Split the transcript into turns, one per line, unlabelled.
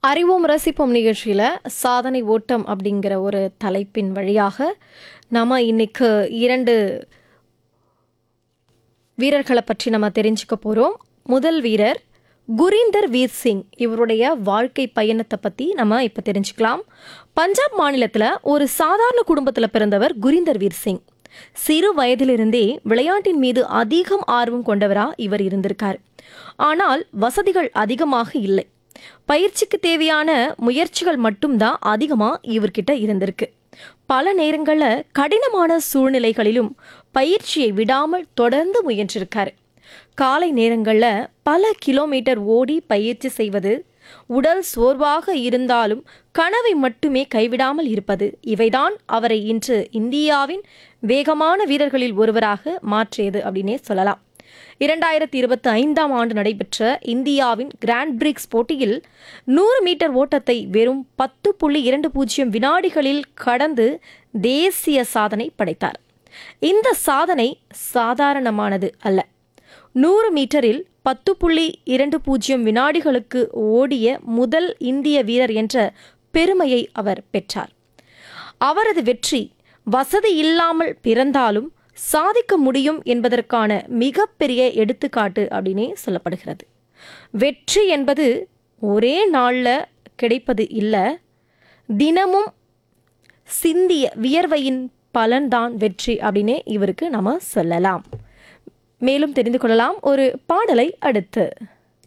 அறிவோம் ரசிப்போம் நிகழ்ச்சியில் சாதனை ஓட்டம் அப்படிங்கிற ஒரு தலைப்பின் வழியாக நம்ம இன்னைக்கு இரண்டு வீரர்களை பற்றி நம்ம தெரிஞ்சுக்க போகிறோம் முதல் வீரர் குரீந்தர் வீர் சிங் இவருடைய வாழ்க்கை பயணத்தை பற்றி நம்ம இப்போ தெரிஞ்சுக்கலாம் பஞ்சாப் மாநிலத்தில் ஒரு சாதாரண குடும்பத்தில் பிறந்தவர் குரீந்தர் வீர் சிங் சிறு வயதிலிருந்தே விளையாட்டின் மீது அதிகம் ஆர்வம் கொண்டவரா இவர் இருந்திருக்கார் ஆனால் வசதிகள் அதிகமாக இல்லை பயிற்சிக்கு தேவையான முயற்சிகள் மட்டும்தான் அதிகமாக இவர்கிட்ட இருந்திருக்கு பல நேரங்களில் கடினமான சூழ்நிலைகளிலும் பயிற்சியை விடாமல் தொடர்ந்து முயன்றிருக்காரு காலை நேரங்களில் பல கிலோமீட்டர் ஓடி பயிற்சி செய்வது உடல் சோர்வாக இருந்தாலும் கனவை மட்டுமே கைவிடாமல் இருப்பது இவைதான் அவரை இன்று இந்தியாவின் வேகமான வீரர்களில் ஒருவராக மாற்றியது அப்படின்னே சொல்லலாம் இரண்டாயிரத்தி இருபத்தி ஐந்தாம் ஆண்டு நடைபெற்ற இந்தியாவின் கிராண்ட் பிரிக்ஸ் போட்டியில் நூறு மீட்டர் ஓட்டத்தை வெறும் பத்து புள்ளி இரண்டு பூஜ்ஜியம் வினாடிகளில் கடந்து தேசிய சாதனை படைத்தார் இந்த சாதனை சாதாரணமானது அல்ல நூறு மீட்டரில் பத்து புள்ளி இரண்டு பூஜ்ஜியம் வினாடிகளுக்கு ஓடிய முதல் இந்திய வீரர் என்ற பெருமையை அவர் பெற்றார் அவரது வெற்றி வசதி இல்லாமல் பிறந்தாலும் சாதிக்க முடியும் என்பதற்கான மிகப்பெரிய எடுத்துக்காட்டு அப்படின்னே சொல்லப்படுகிறது வெற்றி என்பது ஒரே நாளில் கிடைப்பது இல்லை தினமும் சிந்திய வியர்வையின் பலன்தான் வெற்றி அப்படின்னே இவருக்கு நம்ம சொல்லலாம் மேலும் தெரிந்து கொள்ளலாம் ஒரு பாடலை அடுத்து